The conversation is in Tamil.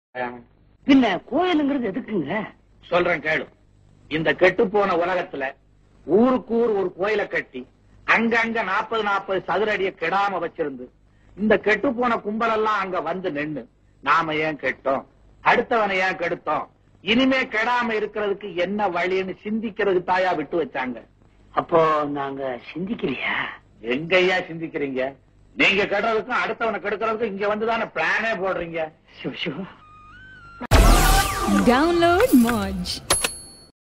பின்ன கோயிலுங்கிறது எதுக்குங்க சொல்றேன் கேளு இந்த கெட்டு போன உலகத்துல ஊருக்கு ஊர் ஒரு கோயிலை கட்டி அங்கங்க நாற்பது நாற்பது சதுர அடிய கெடாம வச்சிருந்து இந்த கெட்டு போன கும்பல் எல்லாம் அங்க வந்து நின்னு நாம ஏன் கெட்டோம் அடுத்தவனை ஏன் கெடுத்தோம் இனிமே கெடாம இருக்கிறதுக்கு என்ன வழின்னு சிந்திக்கிறதுக்கு தாயா விட்டு வச்சாங்க அப்போ நாங்க சிந்திக்கலையா எங்கய்யா சிந்திக்கிறீங்க நீங்க கெடுறதுக்கும் அடுத்தவனை கெடுக்கிறதுக்கும் இங்க வந்துதானே பிளானே போடுறீங்க சிவ சிவா Download Moj.